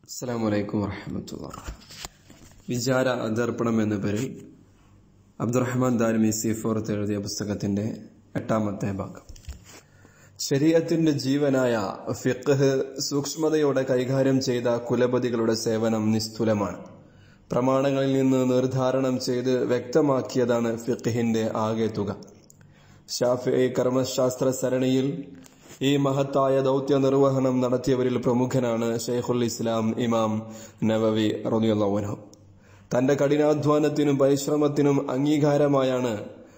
അസ്സാം വലൈക്കും വറഹമത്തുള്ള വിചാര ദർപ്പണം എന്ന പേരിൽ അബ്ദുറഹ്മാൻ ദാരിമി സീഫോറത്ത് എഴുതിയ പുസ്തകത്തിന്റെ എട്ടാമത്തെ ഭാഗം ശരീരത്തിന്റെ ജീവനായ ഫിഖ് സൂക്ഷ്മതയോടെ കൈകാര്യം ചെയ്ത കുലപതികളുടെ സേവനം നിസ്തുലമാണ് പ്രമാണങ്ങളിൽ നിന്ന് നിർദ്ധാരണം ചെയ്ത് വ്യക്തമാക്കിയതാണ് ഫിഖിന്റെ ആകെ തുക ഷാഫി കർമ്മശാസ്ത്ര സരണിയിൽ ഈ മഹത്തായ ദൗത്യ നിർവഹണം നടത്തിയവരിൽ പ്രമുഖനാണ് ഷെയ്ഖുൽ ഇസ്ലാം ഇമാം നവവി റബിയുള്ളവനു തന്റെ കഠിനാധ്വാനത്തിനും പരിശ്രമത്തിനും അംഗീകാരമായാണ്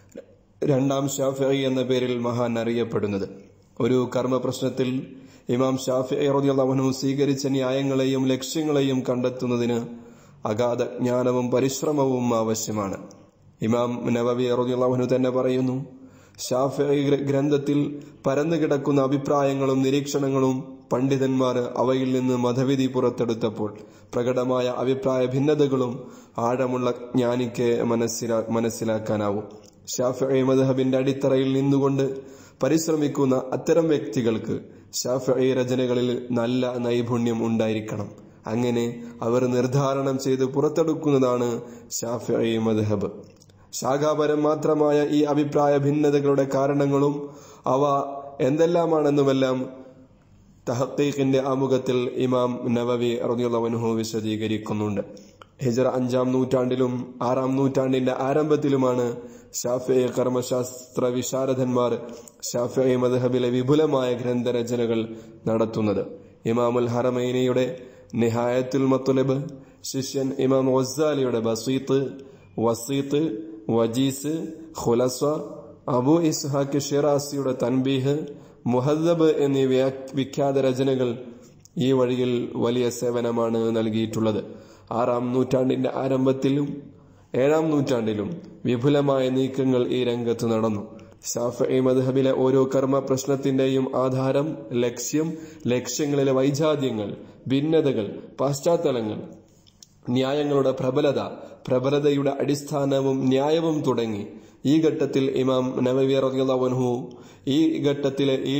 രണ്ടാം ഷാഫി എന്ന പേരിൽ മഹാൻ അറിയപ്പെടുന്നത് ഒരു കർമ്മ പ്രശ്നത്തിൽ ഇമാം ഷാഫി റബിയുള്ളവനു സ്വീകരിച്ച ന്യായങ്ങളെയും ലക്ഷ്യങ്ങളെയും കണ്ടെത്തുന്നതിന് അഗാധ ജ്ഞാനവും പരിശ്രമവും ആവശ്യമാണ് ഇമാം നവവി റബിയുള്ളവനു തന്നെ പറയുന്നു ഷാഫി ഗ്രന്ഥത്തിൽ പരന്നു കിടക്കുന്ന അഭിപ്രായങ്ങളും നിരീക്ഷണങ്ങളും പണ്ഡിതന്മാർ അവയിൽ നിന്ന് മതവിധി പുറത്തെടുത്തപ്പോൾ പ്രകടമായ അഭിപ്രായ ഭിന്നതകളും ആഴമുള്ള ജ്ഞാനിക്ക് മനസ്സിലാ മനസ്സിലാക്കാനാവും ഷാഫി മദഹബിന്റെ അടിത്തറയിൽ നിന്നുകൊണ്ട് പരിശ്രമിക്കുന്ന അത്തരം വ്യക്തികൾക്ക് ഷാഫി രചനകളിൽ നല്ല നൈപുണ്യം ഉണ്ടായിരിക്കണം അങ്ങനെ അവർ നിർദ്ധാരണം ചെയ്ത് പുറത്തെടുക്കുന്നതാണ് ഷാഫി മദഹബ് ശാഖാപരം മാത്രമായ ഈ അഭിപ്രായ ഭിന്നതകളുടെ കാരണങ്ങളും അവ എന്തെല്ലാമാണെന്നുമെല്ലാം തഹത്തീഖിന്റെ ആമുഖത്തിൽ ഇമാം നവവി റബിയുള്ളവൻഹു വിശദീകരിക്കുന്നുണ്ട് ഹിജറ അഞ്ചാം നൂറ്റാണ്ടിലും ആറാം നൂറ്റാണ്ടിന്റെ ആരംഭത്തിലുമാണ് ഷാഫി കർമ്മശാസ്ത്ര വിശാരദന്മാർ ഷാഫി മദ്ഹബിലെ വിപുലമായ ഗ്രന്ഥരചനകൾ നടത്തുന്നത് ഇമാമുൽ ഹറമൈനിയുടെ നിഹായത്തുൽ മത്തുലബ് ശിഷ്യൻ ഇമാം വസാലിയുടെ ബസീത്ത് വസീത്ത് വജീസ് ഖുലസ അബു ഇസ്ഹാഖ് ഷിറാസിയുടെ തൻബീഹ് മുഹദ്ദബ് എന്നീ വിഖ്യാത രചനകൾ ഈ വഴിയിൽ വലിയ സേവനമാണ് നൽകിയിട്ടുള്ളത് ആറാം നൂറ്റാണ്ടിന്റെ ആരംഭത്തിലും ഏഴാം നൂറ്റാണ്ടിലും വിപുലമായ നീക്കങ്ങൾ ഈ രംഗത്ത് നടന്നു ഷാഫി മദ്ഹബിലെ ഓരോ കർമ്മ പ്രശ്നത്തിന്റെയും ആധാരം ലക്ഷ്യം ലക്ഷ്യങ്ങളിലെ വൈജാത്യങ്ങൾ ഭിന്നതകൾ പശ്ചാത്തലങ്ങൾ ന്യായങ്ങളുടെ പ്രബലത പ്രബലതയുടെ അടിസ്ഥാനവും ന്യായവും തുടങ്ങി ഈ ഘട്ടത്തിൽ ഇമാം നവവി റബിയുള്ളവൻഹു ഈ ഘട്ടത്തിലെ ഈ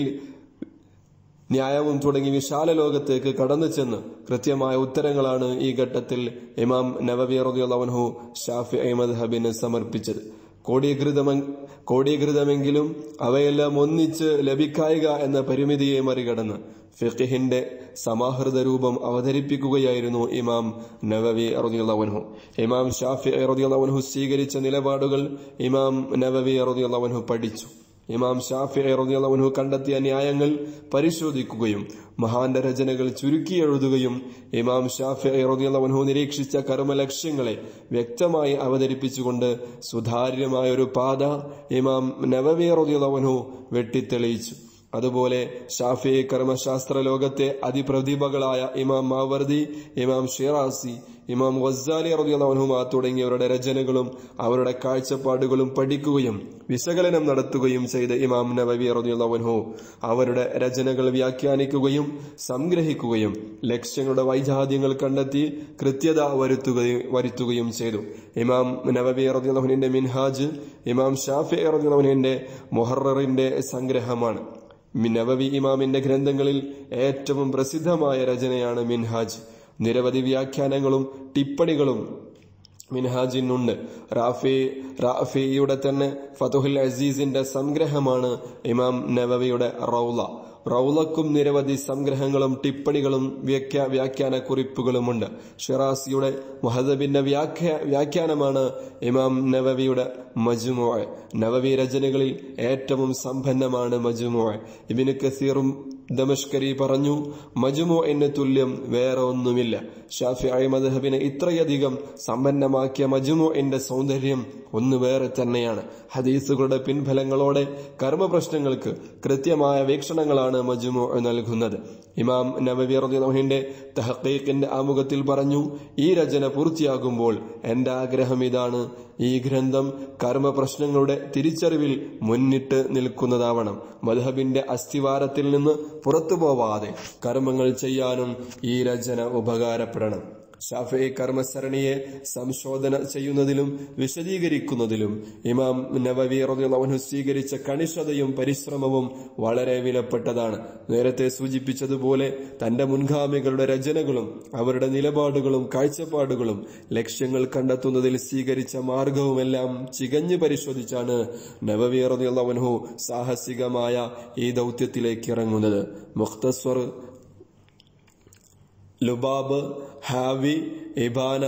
ന്യായവും തുടങ്ങി വിശാല ലോകത്തേക്ക് കടന്നു ചെന്ന് കൃത്യമായ ഉത്തരങ്ങളാണ് ഈ ഘട്ടത്തിൽ ഇമാം നവവി റബിയുള്ളവൻഹു ഷാഫി അഹമ്മദ് ഹബിന് സമർപ്പിച്ചത് കോടീകൃതമ കോടീകൃതമെങ്കിലും അവയെല്ലാം ഒന്നിച്ച് ലഭിക്കായിക എന്ന പരിമിതിയെ മറികടന്ന് ഫിഖിഹിന്റെ സമാഹൃത രൂപം അവതരിപ്പിക്കുകയായിരുന്നു ഇമാം നവവി റതിയുള്ളവൻഹു ഇമാം ഷാഫി റതിയുള്ളവൻഹു സ്വീകരിച്ച നിലപാടുകൾ ഇമാം നവവി റതിയുള്ളവൻഹു പഠിച്ചു ഇമാം ഷാഫി റതിയുള്ളവൻഹു കണ്ടെത്തിയ ന്യായങ്ങൾ പരിശോധിക്കുകയും മഹാന്റെ രചനകൾ ചുരുക്കി എഴുതുകയും ഇമാം ഷാഫി റതിയുള്ളവൻഹു നിരീക്ഷിച്ച കർമ്മലക്ഷ്യങ്ങളെ വ്യക്തമായി അവതരിപ്പിച്ചുകൊണ്ട് സുതാര്യമായ ഒരു പാത ഇമാം നവവി റതിയുള്ളവൻഹു വെട്ടിത്തെളിയിച്ചു അതുപോലെ ഷാഫി കർമ്മശാസ്ത്ര ലോകത്തെ അതിപ്രതിഭകളായ ഇമാം മാവർദി ഇമാം ഷിറാസി ഇമാം ഗസാലി റബിയുള്ളവനുമ തുടങ്ങിയവരുടെ രചനകളും അവരുടെ കാഴ്ചപ്പാടുകളും പഠിക്കുകയും വിശകലനം നടത്തുകയും ചെയ്ത ഇമാം നബവി റബിയുള്ളവൻഹു അവരുടെ രചനകൾ വ്യാഖ്യാനിക്കുകയും സംഗ്രഹിക്കുകയും ലക്ഷ്യങ്ങളുടെ വൈജാദ്യങ്ങൾ കണ്ടെത്തി കൃത്യത വരുത്തുകയും വരുത്തുകയും ചെയ്തു ഇമാം നബവി റബിയുള്ളഹുനിന്റെ മിൻഹാജ് ഇമാം ഷാഫി റബിയുള്ളഹുനിന്റെ മൊഹറിന്റെ സംഗ്രഹമാണ് നവവി ഇമാമിന്റെ ഗ്രന്ഥങ്ങളിൽ ഏറ്റവും പ്രസിദ്ധമായ രചനയാണ് മിൻഹാജ് നിരവധി വ്യാഖ്യാനങ്ങളും ടിപ്പണികളും മിൻഹാജിനുണ്ട് റാഫി റാഫിയുടെ തന്നെ ഫതുഹുൽ അസീസിന്റെ സംഗ്രഹമാണ് ഇമാം നവവിയുടെ റൗല റൗലക്കും നിരവധി സംഗ്രഹങ്ങളും ടിപ്പണികളും വ്യാഖ്യാ വ്യാഖ്യാന കുറിപ്പുകളുമുണ്ട് ഷിറാസിയുടെ മഹദബിന്റെ വ്യാഖ്യ വ്യാഖ്യാനമാണ് ഇമാം നവവിയുടെ മജുമോ നവവി രചനകളിൽ ഏറ്റവും സമ്പന്നമാണ് മജുമോ ഇബിന് കസീറും ദമഷ്കരി പറഞ്ഞു മജുമോ എന്ന് തുല്യം വേറെ ഒന്നുമില്ല ഷാഫി മദ്ഹബിനെ ഇത്രയധികം സമ്പന്നമാക്കിയ മജുമോ എന്റെ സൗന്ദര്യം ഒന്ന് വേറെ തന്നെയാണ് ഹദീസുകളുടെ പിൻഫലങ്ങളോടെ കർമ്മപ്രശ്നങ്ങൾക്ക് കൃത്യമായ വീക്ഷണങ്ങളാണ് മജുമോ നൽകുന്നത് ഇമാം നബവി റദിന്റെ തഹക്കീഖിന്റെ ആമുഖത്തിൽ പറഞ്ഞു ഈ രചന പൂർത്തിയാകുമ്പോൾ എന്റെ ആഗ്രഹം ഇതാണ് ഈ ഗ്രന്ഥം കർമ്മപ്രശ്നങ്ങളുടെ തിരിച്ചറിവിൽ മുന്നിട്ട് നിൽക്കുന്നതാവണം മധബിന്റെ അസ്ഥിവാരത്തിൽ നിന്ന് പുറത്തു പോവാതെ കർമ്മങ്ങൾ ചെയ്യാനും ഈ രചന ഉപകാരപ്പെടണം ഷാഫി കർമ്മസരണിയെ സംശോധന ചെയ്യുന്നതിലും വിശദീകരിക്കുന്നതിലും ഇമാം നവവി റളിയല്ലാഹു സ്വീകരിച്ച കണിശതയും പരിശ്രമവും വളരെ വിലപ്പെട്ടതാണ് നേരത്തെ സൂചിപ്പിച്ചതുപോലെ തന്റെ മുൻഗാമികളുടെ രചനകളും അവരുടെ നിലപാടുകളും കാഴ്ചപ്പാടുകളും ലക്ഷ്യങ്ങൾ കണ്ടെത്തുന്നതിൽ സ്വീകരിച്ച മാർഗവുമെല്ലാം ചികഞ്ഞു പരിശോധിച്ചാണ് നവവി റളിയല്ലാഹു സാഹസികമായ ഈ ദൗത്യത്തിലേക്ക് ഇറങ്ങുന്നത് മുഖ്തസ്വർ ലുബാബ് ഹാവി ഇബാന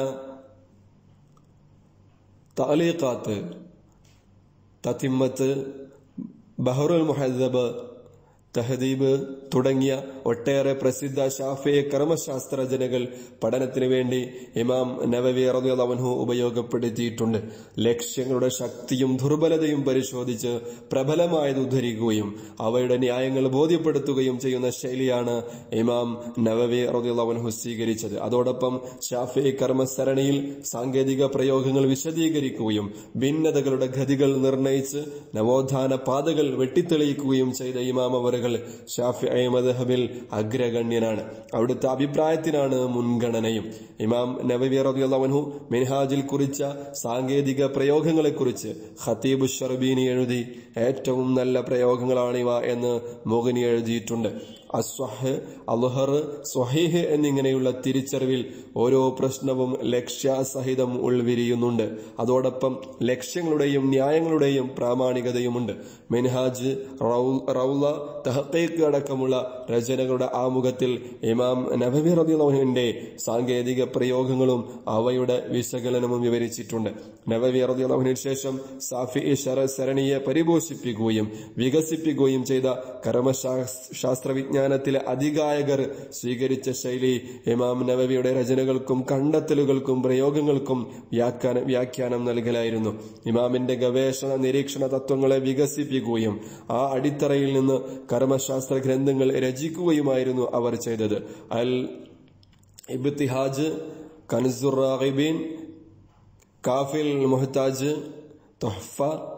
താലീഖാത്ത് തത്തിമ്മത്ത് ബഹറുൽ മുഹദ്ദബ് തഹദീബ് തുടങ്ങിയ ഒട്ടേറെ പ്രസിദ്ധ ഷാഫി കർമ്മശാസ്ത്ര രചനകൾ പഠനത്തിന് വേണ്ടി ഇമാം നവവി റളിയല്ലാഹു ഉപയോഗപ്പെടുത്തിയിട്ടുണ്ട് ലക്ഷ്യങ്ങളുടെ ശക്തിയും ദുർബലതയും പരിശോധിച്ച് പ്രബലമായത് ഉദ്ധരിക്കുകയും അവയുടെ ന്യായങ്ങൾ ബോധ്യപ്പെടുത്തുകയും ചെയ്യുന്ന ശൈലിയാണ് ഇമാം നവവി റളിയല്ലാഹു സ്വീകരിച്ചത് അതോടൊപ്പം ഷാഫി കർമ്മസരണിയിൽ സാങ്കേതിക പ്രയോഗങ്ങൾ വിശദീകരിക്കുകയും ഭിന്നതകളുടെ ഗതികൾ നിർണയിച്ച് നവോത്ഥാന പാതകൾ വെട്ടിത്തെളിയിക്കുകയും ചെയ്ത ഇമാം അവറുകൾ ഷാഫി മദ്ഹബിൽ അഗ്രഗണ്യനാണ് അവിടുത്തെ അഭിപ്രായത്തിനാണ് മുൻഗണനയും ഇമാം നബവി റളിയല്ലാഹു മിൻഹാജിൽ കുറിച്ച സാങ്കേതിക പ്രയോഗങ്ങളെക്കുറിച്ച് ഖത്തീബ് ഷർബീനി എഴുതി ഏറ്റവും നല്ല പ്രയോഗങ്ങളാണിവ എന്ന് മുഗനി എഴുതിയിട്ടുണ്ട് അസ്വഹ് അൽഹർ സ്വഹീഹ് എന്നിങ്ങനെയുള്ള തിരിച്ചറിവിൽ ഓരോ പ്രശ്നവും ലക്ഷ്യാസഹിതം ഉൾവിരിയുന്നുണ്ട് അതോടൊപ്പം ലക്ഷ്യങ്ങളുടെയും ന്യായങ്ങളുടെയും പ്രാമാണികതയുമുണ്ട് മിൻഹാജ് റൗല തഹക്കീക്ക് അടക്കമുള്ള രചനകളുടെ ആമുഖത്തിൽ ഇമാം നബവി റദിയുള്ളവന്റെ സാങ്കേതിക പ്രയോഗങ്ങളും അവയുടെ വിശകലനവും വിവരിച്ചിട്ടുണ്ട് നബവി റദിയുള്ളവന് ശേഷം സാഫി ശരണിയെ പരിപോഷിപ്പിക്കുകയും വികസിപ്പിക്കുകയും ചെയ്ത കർമ്മശാസ്ത്ര വിജ്ഞാനത്തിലെ അധികായകർ സ്വീകരിച്ച ശൈലി ഇമാം നബവിയുടെ രചനകൾക്കും കണ്ടെത്തലുകൾക്കും പ്രയോഗങ്ങൾക്കും വ്യാഖ്യാന വ്യാഖ്യാനം നൽകലായിരുന്നു ഇമാമിന്റെ ഗവേഷണ നിരീക്ഷണ തത്വങ്ങളെ വികസിപ്പിക്കുകയും ആ അടിത്തറയിൽ നിന്ന് കർമ്മശാസ്ത്ര ഗ്രന്ഥങ്ങൾ രചിക്കുകയുമായിരുന്നു അവർ ചെയ്തത് അൽ ഇബ്തിഹാജ് കൻസുർ റാഗിബീൻ കാഫിൽ മുഹ്താജ് തൊഹ്ഫ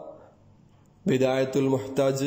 ബിദായത്തുൽ മുഹ്താജ്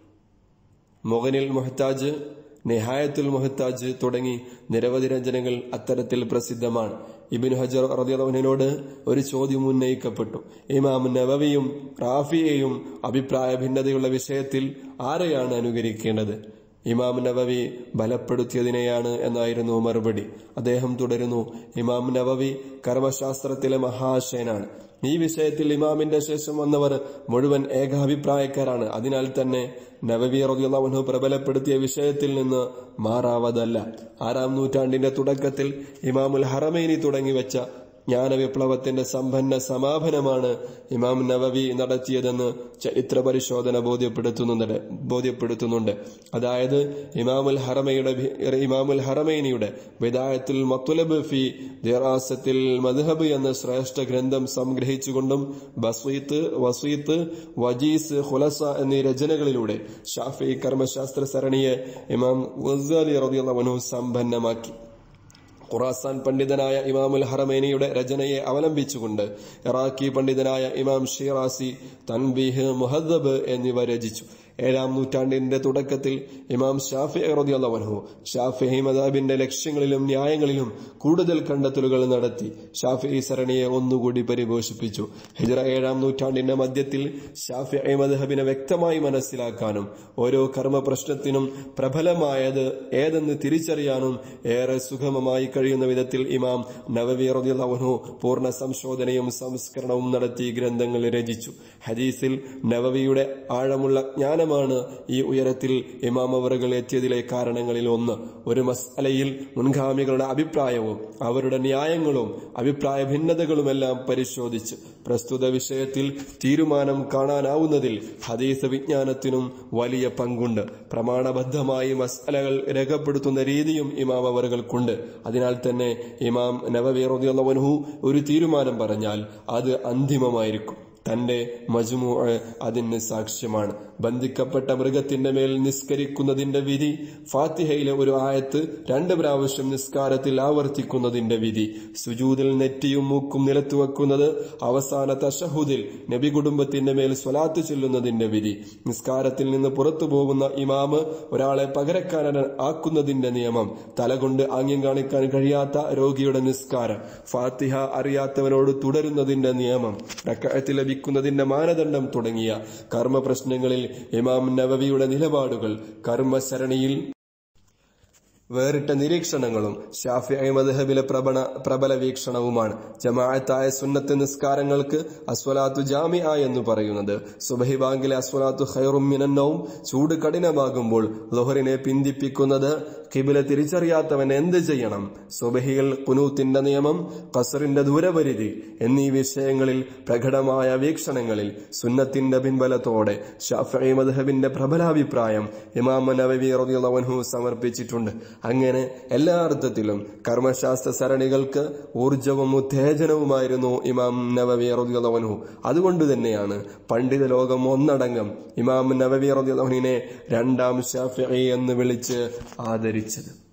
മൊഹനിൽ മുഹ്താജ് നിഹായത്തുൽ മുഹത്താജ് തുടങ്ങി നിരവധി രചനകൾ അത്തരത്തിൽ പ്രസിദ്ധമാണ് ഇബിൻ ഹജർ റദിയനോട് ഒരു ചോദ്യം ഉന്നയിക്കപ്പെട്ടു ഇമാം നവവിയും റാഫിയെയും അഭിപ്രായ ഭിന്നതയുള്ള വിഷയത്തിൽ ആരെയാണ് അനുകരിക്കേണ്ടത് ഇമാം നവവി ബലപ്പെടുത്തിയതിനെയാണ് എന്നായിരുന്നു മറുപടി അദ്ദേഹം തുടരുന്നു ഇമാം നവവി കർമ്മശാസ്ത്രത്തിലെ മഹാശയനാണ് ഈ വിഷയത്തിൽ ഇമാമിന്റെ ശേഷം വന്നവർ മുഴുവൻ ഏകാഭിപ്രായക്കാരാണ് അതിനാൽ തന്നെ നവവി റബിയുള്ളവനു പ്രബലപ്പെടുത്തിയ വിഷയത്തിൽ നിന്ന് മാറാവതല്ല ആറാം നൂറ്റാണ്ടിന്റെ തുടക്കത്തിൽ ഇമാമുൽ ഹറമൈനി തുടങ്ങിവെച്ച ജ്ഞാനവിപ്ലവത്തിന്റെ സമ്പന്ന സമാപനമാണ് ഇമാം നവവി നടത്തിയതെന്ന് ചരിത്ര പരിശോധന ബോധ്യപ്പെടുത്തുന്നുണ്ട് ബോധ്യപ്പെടുത്തുന്നുണ്ട് അതായത് ഇമാമുൽ ഹറമയുടെ ഇമാമുൽ ഹറമൈനിയുടെ വിദായത്തുൽ മത്തുലബ് ഫി ദിറാസത്തിൽ മദ്ഹബ് എന്ന ശ്രേഷ്ഠ ഗ്രന്ഥം സംഗ്രഹിച്ചുകൊണ്ടും ബസ്വീത്ത് വസീത്ത് വജീസ് ഹുലസ എന്നീ രചനകളിലൂടെ ഷാഫി കർമ്മശാസ്ത്ര സരണിയെ ഇമാം ഗസാലി റളിയല്ലാഹു സമ്പന്നമാക്കി ഖുറാസാൻ പണ്ഡിതനായ ഇമാമുൽ ഹറമേനിയുടെ രചനയെ അവലംബിച്ചുകൊണ്ട് ഇറാഖി പണ്ഡിതനായ ഇമാം ഷീറാസി തൻബീഹ് മുഹദ്ദബ് എന്നിവ രചിച്ചു ഏഴാം നൂറ്റാണ്ടിന്റെ തുടക്കത്തിൽ ഇമാം ഷാഫി റദിയല്ലാഹു ഷാഫി മദാബിന്റെ ലക്ഷ്യങ്ങളിലും ന്യായങ്ങളിലും കൂടുതൽ കണ്ടെത്തലുകൾ നടത്തി ഷാഫി സരണിയെ ഒന്നുകൂടി പരിപോഷിപ്പിച്ചു ഹിജറ ഏഴാം നൂറ്റാണ്ടിന്റെ മധ്യത്തിൽ ഷാഫി മദഹബിനെ വ്യക്തമായി മനസ്സിലാക്കാനും ഓരോ കർമ്മ പ്രശ്നത്തിനും പ്രബലമായത് ഏതെന്ന് തിരിച്ചറിയാനും ഏറെ സുഗമമായി കഴിയുന്ന വിധത്തിൽ ഇമാം നവവി റദിയല്ലാഹു പൂർണ്ണ സംശോധനയും സംസ്കരണവും നടത്തി ഗ്രന്ഥങ്ങൾ രചിച്ചു ഹദീസിൽ നവവിയുടെ ആഴമുള്ള ജ്ഞാനം ജ്ഞാനമാണ് ഈ ഉയരത്തിൽ ഇമാം അവറുകൾ എത്തിയതിലെ കാരണങ്ങളിൽ ഒന്ന് ഒരു മസലയിൽ മുൻഗാമികളുടെ അഭിപ്രായവും അവരുടെ ന്യായങ്ങളും അഭിപ്രായ ഭിന്നതകളുമെല്ലാം പരിശോധിച്ച് പ്രസ്തുത വിഷയത്തിൽ തീരുമാനം കാണാനാവുന്നതിൽ ഹദീസ് വിജ്ഞാനത്തിനും വലിയ പങ്കുണ്ട് പ്രമാണബദ്ധമായി മസലകൾ രേഖപ്പെടുത്തുന്ന രീതിയും ഇമാം അവറുകൾക്കുണ്ട് അതിനാൽ തന്നെ ഇമാം നവവി റളിയല്ലാഹു ഒരു തീരുമാനം പറഞ്ഞാൽ അത് അന്തിമമായിരിക്കും തന്റെ മജുമു അതിന് സാക്ഷ്യമാണ് ബന്ധിക്കപ്പെട്ട മൃഗത്തിന്റെ മേൽ നിസ്കരിക്കുന്നതിന്റെ വിധി ഫാത്തിഹയിലെ ഒരു ആയത്ത് രണ്ട് പ്രാവശ്യം നിസ്കാരത്തിൽ ആവർത്തിക്കുന്നതിന്റെ വിധി സുജൂദിൽ നെറ്റിയും മൂക്കും നിലത്തു വെക്കുന്നത് അവസാന തഷഹുദിൽ നബി കുടുംബത്തിന്റെ മേൽ സ്വലാത്ത് ചൊല്ലുന്നതിന്റെ വിധി നിസ്കാരത്തിൽ നിന്ന് പുറത്തു പോകുന്ന ഇമാമ് ഒരാളെ പകരക്കാരൻ ആക്കുന്നതിന്റെ നിയമം തലകൊണ്ട് ആംഗ്യം കാണിക്കാൻ കഴിയാത്ത രോഗിയുടെ നിസ്കാരം ഫാത്തിഹ അറിയാത്തവനോട് തുടരുന്നതിന്റെ നിയമം റക്കഅത്ത് ലഭിക്കുന്നതിന്റെ മാനദണ്ഡം തുടങ്ങിയ കർമ്മ പ്രശ്നങ്ങളിൽ ഇമാം നവവിയുടെ നിലപാടുകൾ കർമ്മസരണിയിൽ വേറിട്ട നിരീക്ഷണങ്ങളും ഷാഫി മദ്ഹബിലെ പ്രബണ പ്രബല വീക്ഷണവുമാണ് ജമാഅത്തായ സുന്നത്ത് നിസ്കാരങ്ങൾക്ക് അസ്വലാത്തു ജാമിഅ എന്ന് പറയുന്നത് സുബഹി ബാങ്കിലെ അസ്വലാത്തു ഖൈറും മിനന്നവും ചൂട് കഠിനമാകുമ്പോൾ ലൊഹറിനെ പിന്തിപ്പിക്കുന്നത് കിബില തിരിച്ചറിയാത്തവൻ എന്ത് ചെയ്യണം സുബഹിയിൽ കുനൂത്തിന്റെ നിയമം ഖസറിന്റെ ദൂരപരിധി എന്നീ വിഷയങ്ങളിൽ പ്രകടമായ വീക്ഷണങ്ങളിൽ സുന്നത്തിന്റെ പിൻബലത്തോടെ ഷാഫി മദ്ഹബിന്റെ പ്രബലാഭിപ്രായം ഇമാം നവവി റളിയല്ലാഹു അൻഹു സമർപ്പിച്ചിട്ടുണ്ട് അങ്ങനെ എല്ലാ അർത്ഥത്തിലും കർമ്മശാസ്ത്ര സരണികൾക്ക് ഊർജവും ഉത്തേജനവുമായിരുന്നു ഇമാം നവവി റളിയല്ലാഹു അതുകൊണ്ട് തന്നെയാണ് പണ്ഡിത ലോകം ഒന്നടങ്കം ഇമാം നവവി റളിയല്ലാഹുവിനെ രണ്ടാം ഷാഫിഈ എന്ന് വിളിച്ച് ആദരിച്ചത്